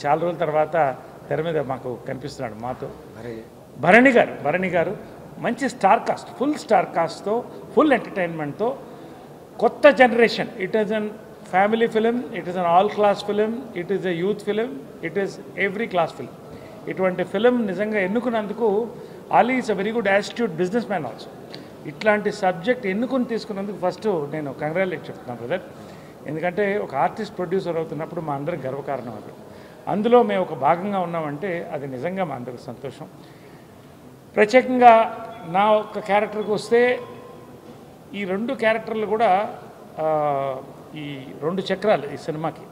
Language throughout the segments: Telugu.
చాలా రోజుల తర్వాత తెర మీద మాకు కనిపిస్తున్నాడు మాతో భరణి గారు భరణి గారు మంచి స్టార్ కాస్ట్ ఫుల్ స్టార్ కాస్ట్తో ఫుల్ ఎంటర్టైన్మెంట్తో కొత్త generation it is an family film it is an all class film it is a youth film it is every class film ఇటువంటి ఫిలిం నిజంగా ఎన్నుకున్నందుకు Ali is a very good attitude business man also ఇట్లాంటి సబ్జెక్ట్ ఎన్నుకుని తీసుకున్నందుకు ఫస్ట్ నేను కంగ్రాచులేట్ చెప్తున్నాను బ్రదర్ ఎందుకంటే ఒక ఆర్టిస్ట్ ప్రొడ్యూసర్ అవుతున్నప్పుడు మా అందరికి గర్వకారణం అది అందులో మేము ఒక భాగంగా ఉన్నామంటే అది నిజంగా మా అందరికి సంతోషం ప్రత్యేకంగా నా ఒక్క క్యారెక్టర్కి వస్తే ఈ రెండు క్యారెక్టర్లు కూడా ఆ, ఈ రెండు చక్రాలు ఈ సినిమాకి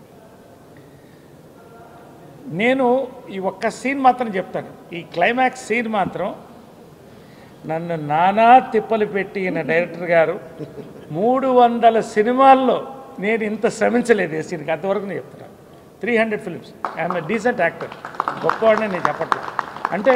నేను ఈ ఒక్క సీన్ మాత్రం చెప్తాను ఈ క్లైమాక్స్ సీన్ మాత్రం నన్ను నానా తిప్పలు పెట్టిన డైరెక్టర్ గారు మూడు వందల సినిమాల్లో నేను ఇంత శ్రమించలేదు ఈ సీన్కి అంతవరకు నేను చెప్తున్నాను three hundred films I'm a decent actor గొప్పవాడిని నేను చెప్పట్లేదు అంటే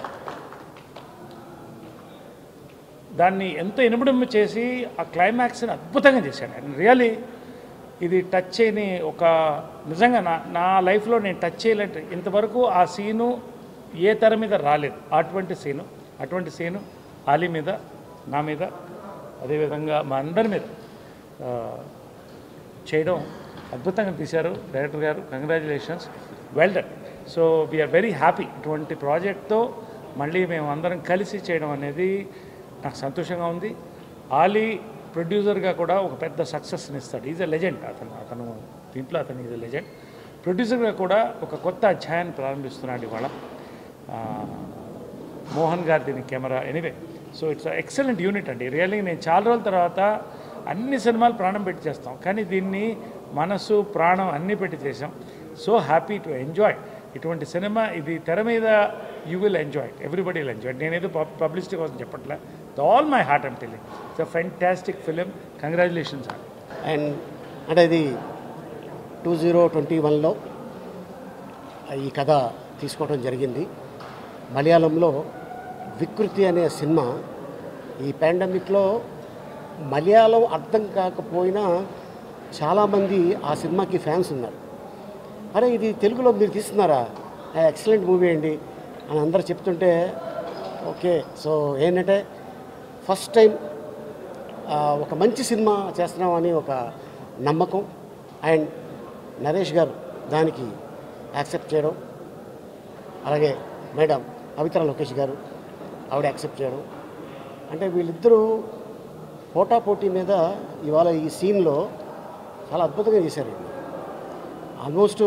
దాన్ని ఎంతో ఇనుమడింపు చేసి ఆ క్లైమాక్స్ని అద్భుతంగా చేశాను అండ్ రియలీ ఇది టచ్ చేయని ఒక నిజంగా నా నా లైఫ్లో నేను టచ్ చేయలేంటే ఇంతవరకు ఆ సీను ఏ తెర మీద రాలేదు అటువంటి సీను అటువంటి సీను ఆలీ మీద నా మీద అదేవిధంగా మా అందరి మీద ఆ, చేయడం అద్భుతంగా తీశారు డైరెక్టర్ గారు congratulations well done so we're very happy ఇటువంటి ప్రాజెక్ట్తో మళ్ళీ మేము అందరం కలిసి చేయడం అనేది నాకు సంతోషంగా ఉంది ఆలీ ప్రొడ్యూసర్గా కూడా ఒక పెద్ద సక్సెస్ని ఇస్తాడు ఈజ్ ఎ లెజెండ్ అతను అతను దీంట్లో అతను ఈజ్ ఎ లెజెండ్ ప్రొడ్యూసర్గా కూడా ఒక కొత్త అధ్యాయాన్ని ప్రారంభిస్తున్నాడు ఇవాళ ఆ, మోహన్ గారు దీని camera anyway so it's excellent unit అండి రియల్లీ నేను చాలా రోజుల తర్వాత అన్ని సినిమాలు ప్రాణం పెట్టి చేస్తాం కానీ దీన్ని మనసు ప్రాణం అన్నీ పెట్టి చేసాం సో హ్యాపీ టు ఎంజాయ్ ఇటువంటి సినిమా ఇది తెర మీద you will enjoy everybody will enjoy నేనేదో పబ్లిసిటీ కోసం చెప్పట్లే all my heart and telling it's a fantastic film congratulations అండి అండ్ అంటే ఇది టూ జీరో ట్వంటీ వన్లో ఈ కథ తీసుకోవడం జరిగింది మలయాళంలో వికృతి అనే సినిమా ఈ పాండమిక్లో మలయాళం అర్థం కాకపోయినా చాలామంది ఆ సినిమాకి ఫ్యాన్స్ ఉన్నారు అరే ఇది తెలుగులో మీరు తీస్తున్నారా ఎక్సలెంట్ మూవీ అండి అని అందరు చెప్తుంటే ఓకే సో ఏంటంటే ఫస్ట్ టైం ఆ, ఒక మంచి సినిమా చేస్తున్నామని ఒక నమ్మకం అండ్ నరేష్ గారు దానికి యాక్సెప్ట్ చేయడం అలాగే మేడం పవిత్ర లోకేష్ గారు ఆవిడ యాక్సెప్ట్ చేయడం అంటే వీళ్ళిద్దరూ పోటాపోటీ మీద ఇవాళ ఈ సీన్లో చాలా అద్భుతంగా చేశారు ఆల్మోస్ట్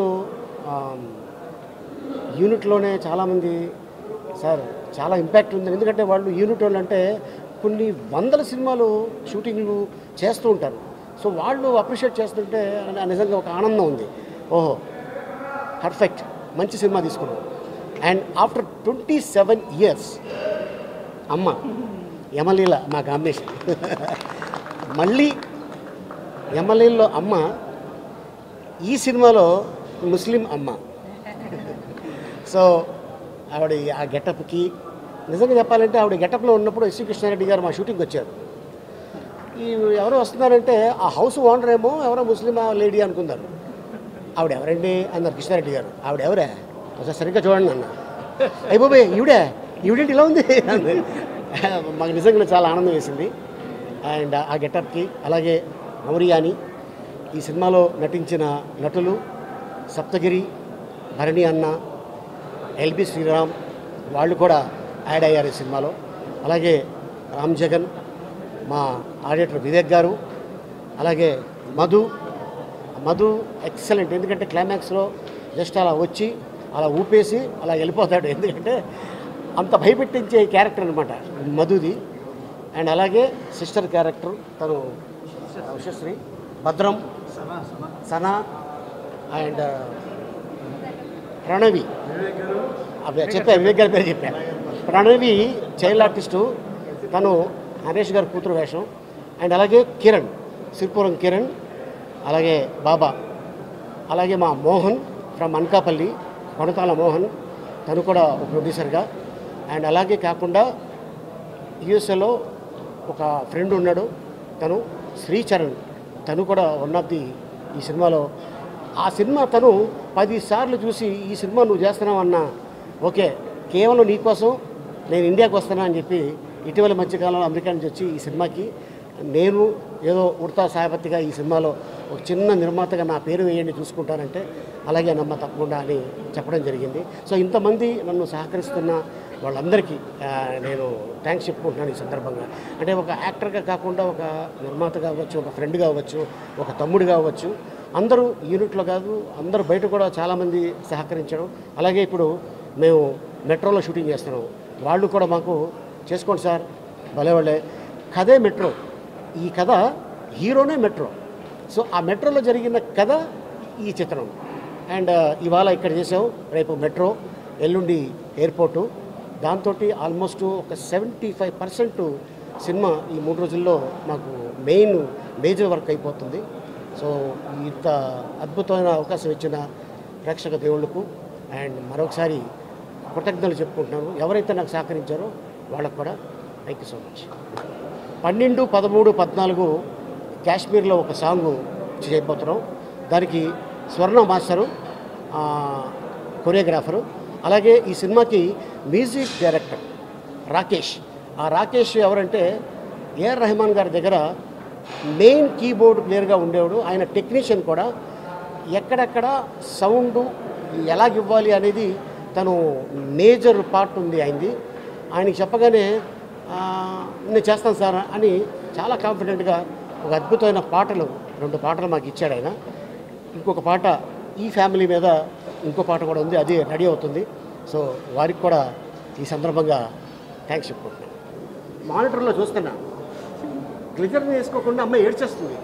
యూనిట్లోనే చాలామంది సార్ చాలా ఇంపాక్ట్ ఉంది ఎందుకంటే వాళ్ళు యూనిట్ వాళ్ళు అంటే కొన్ని వందల సినిమాలు షూటింగ్లు చేస్తూ ఉంటారు సో వాళ్ళు అప్రిషియేట్ చేస్తుంటే నా- నిజంగా ఒక ఆనందం ఉంది ఓహో పర్ఫెక్ట్ మంచి సినిమా తీసుకున్నాం and after twenty seven years అమ్మ యమలీల మా కాంబినేషన్ మళ్ళీ యమలీలలో అమ్మ ఈ సినిమాలో ముస్లిం అమ్మ సో ఆవిడ ఆ గెటప్కి నిజంగా చెప్పాలంటే ఆవిడ గెటప్లో ఉన్నప్పుడు ఎస్సీ కృష్ణారెడ్డి గారు మా షూటింగ్కి వచ్చారు ఈ ఎవరు వస్తున్నారంటే ఆ హౌస్ ఓనర్ ఏమో ఎవరో ముస్లిం లేడీ అనుకున్నారు ఆవిడ ఎవరండి అన్నారు కృష్ణారెడ్డి గారు ఆవిడ ఎవరే ఒకసారి సరిగ్గా చూడండి అన్న అయిపోయి ఈవిడే ఈవిడేంటి ఇలా ఉంది అంది. మాకు నిజంగా చాలా ఆనందం వేసింది అండ్ ఆ గెటప్కి అలాగే మౌరియాని ఈ సినిమాలో నటించిన నటులు సప్తగిరి భరణి అన్న ఎల్బి శ్రీరామ్ వాళ్ళు కూడా యాడ్ అయ్యారు ఈ సినిమాలో అలాగే రామ్ జగన్ మా ఆడిటర్ వివేక్ గారు అలాగే మధు మధు ఎక్సలెంట్ ఎందుకంటే క్లైమాక్స్లో జస్ట్ అలా వచ్చి అలా ఊపేసి అలా వెళ్ళిపోతాడు ఎందుకంటే అంత భయపెట్టించే క్యారెక్టర్ అనమాట మధుది అండ్ అలాగే సిస్టర్ క్యారెక్టర్ తను ఉషశ్రీ భద్రం సనా అండ్ ప్రణవి అవి చెప్పా వివేక్ గారి పేరు చెప్పా ప్రణవి చైల్డ్ ఆర్టిస్టు తను హరీష్ గారి కూతురు వేషం అండ్ అలాగే కిరణ్ సిరిపురం కిరణ్ అలాగే బాబా అలాగే మా మోహన్ ఫ్రమ్ అనకాపల్లి కొనతాల మోహన్ తను కూడా ఒక ప్రొడ్యూసర్గా అండ్ అలాగే కాకుండా యుఎస్ఏలో ఒక ఫ్రెండ్ ఉన్నాడు తను శ్రీచరణ్ తను కూడా వన్ ఆఫ్ ది ఈ సినిమాలో ఆ సినిమా తను పదిసార్లు చూసి ఈ సినిమా నువ్వు చేస్తున్నావన్నా ఓకే కేవలం నీకోసం నేను ఇండియాకి వస్తానా అని చెప్పి ఇటీవల మధ్యకాలంలో అమెరికా నుంచి వచ్చి ఈ సినిమాకి నేను ఏదో ఉడతా సాయపత్తిగా ఈ సినిమాలో ఒక చిన్న నిర్మాతగా నా పేరు వేయండి చూసుకుంటానంటే అలాగే నమ్మ తప్పకుండా అని చెప్పడం జరిగింది సో ఇంతమంది నన్ను సహకరిస్తున్న వాళ్ళందరికీ ఆ, నేను థ్యాంక్స్ చెప్పుకుంటున్నాను ఈ సందర్భంగా అంటే ఒక యాక్టర్గా కాకుండా ఒక నిర్మాత కావచ్చు ఒక ఫ్రెండ్ కావచ్చు ఒక తమ్ముడు కావచ్చు అందరూ యూనిట్లో కాదు అందరూ బయట కూడా చాలామంది సహకరించడం అలాగే ఇప్పుడు మేము మెట్రోలో షూటింగ్ చేస్తున్నాం వాళ్ళు కూడా మాకు చేసుకోండి సార్ భలే వాళ్ళే కథే మెట్రో ఈ కథ హీరోనే మెట్రో సో ఆ మెట్రోలో జరిగిన కథ ఈ చిత్రం అండ్ ఇవాళ ఇక్కడ చేసాం రేపు మెట్రో ఎల్లుండి ఎయిర్పోర్టు దాంతో ఆల్మోస్ట్ ఒక సెవెంటీ ఫైవ్ పర్సెంట్ సినిమా ఈ మూడు రోజుల్లో మాకు మెయిన్ మేజర్ వర్క్ అయిపోతుంది సో ఇంత అద్భుతమైన అవకాశం ఇచ్చిన ప్రేక్షక దేవుళ్ళకు అండ్ మరొకసారి కృతజ్ఞతలు చెప్పుకుంటున్నాను ఎవరైతే నాకు సహకరించారో వాళ్ళకు కూడా థ్యాంక్ యూ సో మచ్ పన్నెండు పదమూడు పద్నాలుగు కాశ్మీర్లో ఒక సాంగ్ చేయబోతున్నాం దానికి స్వర్ణ మాస్టరు ఆ, కొరియోగ్రాఫరు అలాగే ఈ సినిమాకి మ్యూజిక్ డైరెక్టర్ రాకేష్ ఆ రాకేష్ ఎవరంటే ఏఆర్ రెహమాన్ గారి దగ్గర మెయిన్ కీబోర్డ్ ప్లేయర్గా ఉండేవాడు ఆయన టెక్నీషియన్ కూడా ఎక్కడెక్కడ సౌండ్ ఎలాగివ్వాలి అనేది తను మేజర్ పార్ట్ ఉంది ఆయనది ఆయనకి చెప్పగానే "ఆ, నేను చేస్తాను సార్ అని చాలా కాన్ఫిడెంట్గా ఒక అద్భుతమైన పాటలు రెండు పాటలు మాకు ఇచ్చాడు ఆయన ఇంకొక పాట ఈ ఫ్యామిలీ మీద ఇంకో పాట కూడా ఉంది అది రెడీ అవుతుంది సో వారికి కూడా ఈ సందర్భంగా థ్యాంక్స్ చెప్పుకుంటున్నాను మానిటర్లో చూస్తున్నా గ్లిజర్ని వేసుకోకుండా అమ్మాయి ఏడ్చేస్తుంది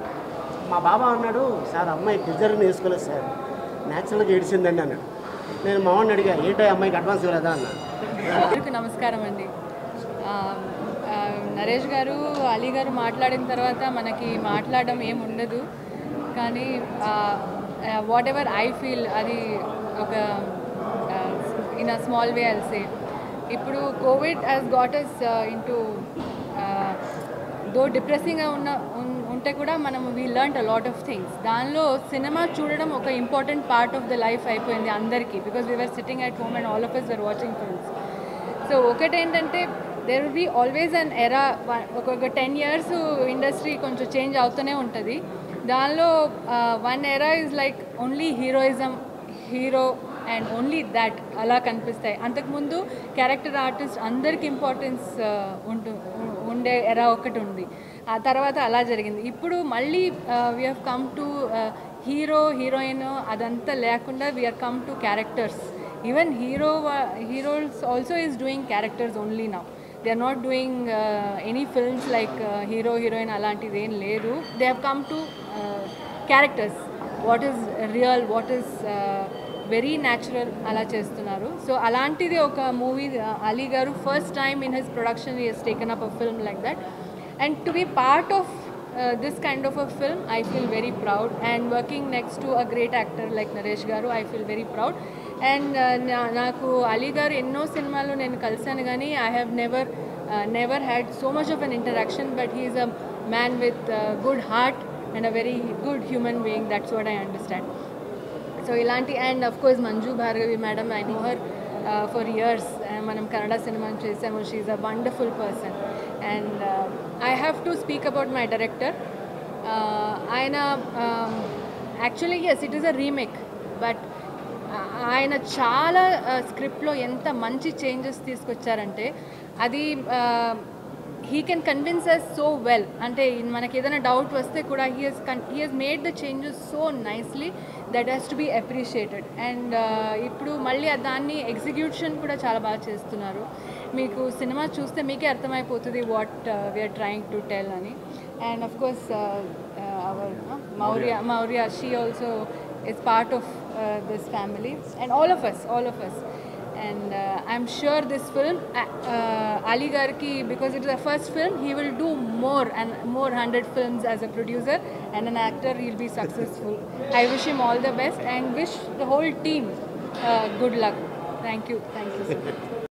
మా బాబా అన్నాడు సార్ అమ్మాయి గ్లిజర్ని వేసుకోలేదు సార్ న్యాచురల్గా ఏడిచిందండి అన్నాడు నేను మా వాడిని అడిగా ఏంటో అమ్మాయికి అడ్వాన్స్ ఇవ్వలేదా అన్నా అందరికీ నమస్కారం అండి ఆ, ఆ, నరేష్ గారు అలీ గారు మాట్లాడిన తర్వాత మనకి మాట్లాడడం ఏం ఉండదు కానీ వాట్ ఎవర్ ఐ ఫీల్ అది ఒక in a small way all say ఇప్పుడు Covid has got us into those డిప్రెసింగ్గా ఉన్న ఉన్- ఉంటే కూడా మనం we learn a lot of things దానిలో సినిమా చూడడం ఒక important part of the life అయిపోయింది అందరికీ because we're sitting at home and all of us are watching films so ఒకటేంటంటే there will be always an era ఒక టెన్ ఇయర్స్ ఇండస్ట్రీ కొంచెం చేంజ్ అవుతూనే ఉంటుంది దానిలో one era is like only heroism hero and only that అలా కనిపిస్తాయి అంతకుముందు క్యారెక్టర్ ఆర్టిస్ట్ అందరికి ఇంపార్టెన్స్ ఉంటు ఉండే ఎరా ఒకటి ఉంది ఆ తర్వాత అలా జరిగింది ఇప్పుడు మళ్ళీ we have come to hero heroine అదంతా లేకుండా we're come to characters even hero heroes also is doing characters only now they are not doing any films like hero heroine అలాంటిది ఏం లేదు they have come to characters what is real what is very natural అలా చేస్తున్నారు సో అలాంటిది ఒక మూవీ అలీ గారు first time in his production is taken up a film like that and to be part of this kind of a film I feel very proud and working next to a great actor like Naresh గారు I feel very proud and నాకు అలీ గారు ఎన్నో సినిమాలు నేను కలిశాను కానీ I have never never had so much of an interaction but he's a man with good heart and a very good human being that's what I understand so ఇలాంటి and of course Manju Bhargavi madam I know her for years మనం కన్నడ సినిమా చేసాము she's a wonderful person and I have to speak about my director ఆయన actually yes it is a remake but ఆయన చాలా స్క్రిప్ట్లో ఎంత మంచి చేంజెస్ తీసుకొచ్చారంటే అది he can convince us so well అంటే మనకి ఏదైనా డౌట్ వస్తే కూడా he he's can he he's made the changes so nicely that has to be appreciated and ఇప్పుడు మళ్ళీ ఆ దాన్ని ఎగ్జిక్యూషన్ కూడా చాలా బాగా చేస్తున్నారు మీకు సినిమా చూస్తే మీకే అర్థమైపోతుంది what we're trying to tell అని and of course our Mourya Mourya she also is part of uh, this family and all of us all of us and uh, i'm sure this film uh, uh, ali garki because it is a first film he will do more and more 100 films as a producer and an actor he'll be successful i wish him all the best and wish the whole team uh, good luck thank you thank you so much